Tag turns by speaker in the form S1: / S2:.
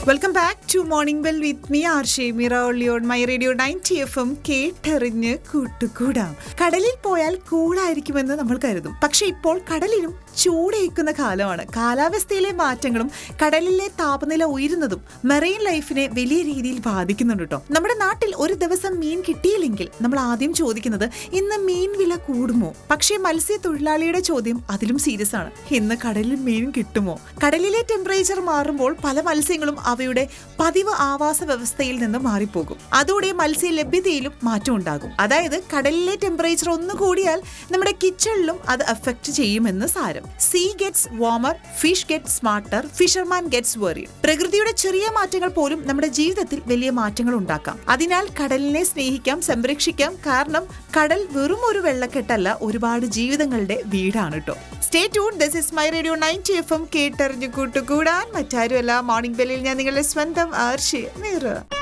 S1: welcome back to morning bell with me R Shemeera on my radio ninety F M കേട്ടെറിഞ്ഞ് കൂട്ടുകൂടാം കടലിൽ പോയാൽ കൂളായിരിക്കുമെന്ന് നമ്മൾ കരുതും പക്ഷെ ഇപ്പോൾ കടലിലും ചൂടേക്കുന്ന കാലമാണ് കാലാവസ്ഥയിലെ മാറ്റങ്ങളും കടലിലെ താപനില ഉയരുന്നതും മെറൈൻ ലൈഫിനെ വലിയ രീതിയിൽ ബാധിക്കുന്നുണ്ട് കേട്ടോ നമ്മുടെ നാട്ടിൽ ഒരു ദിവസം മീൻ കിട്ടിയില്ലെങ്കിൽ നമ്മൾ ആദ്യം ചോദിക്കുന്നത് ഇന്ന് മീൻ വില കൂടുമോ പക്ഷേ മത്സ്യത്തൊഴിലാളിയുടെ ചോദ്യം അതിലും സീരിയസ് ആണ് ഇന്ന് കടലിൽ മീൻ കിട്ടുമോ കടലിലെ ടെമ്പറേച്ചർ മാറുമ്പോൾ പല മത്സ്യങ്ങളും അവയുടെ പതിവ് ആവാസ വ്യവസ്ഥയിൽ നിന്ന് മാറിപ്പോകും അതോടെ മത്സ്യ ലഭ്യതയിലും മാറ്റം ഉണ്ടാകും അതായത് കടലിലെ ടെമ്പറേച്ചർ ഒന്ന് കൂടിയാൽ നമ്മുടെ കിച്ചണിലും അത് അഫക്റ്റ് ചെയ്യുമെന്ന് സാരം sea gets warmer fish get smarter fisherman gets very പ്രകൃതിയുടെ ചെറിയ മാറ്റങ്ങൾ പോലും നമ്മുടെ ജീവിതത്തിൽ വലിയ മാറ്റങ്ങൾ ഉണ്ടാക്കാം അതിനാൽ കടലിനെ സ്നേഹിക്കാം സംരക്ഷിക്കാം കാരണം കടൽ വെറും ഒരു വെള്ളക്കെട്ടല്ല ഒരുപാട് ജീവിതങ്ങളുടെ വീടാണ് കേട്ടോ stay tune this is my radio ninety F M കേട്ടറിഞ്ഞു കൂട്ടുകൂടാൻ മറ്റാരുമല്ല മോർണിംഗ് ബെല്ലിൽ ഞാൻ നിങ്ങളുടെ സ്വന്തം ആർഷി നിറ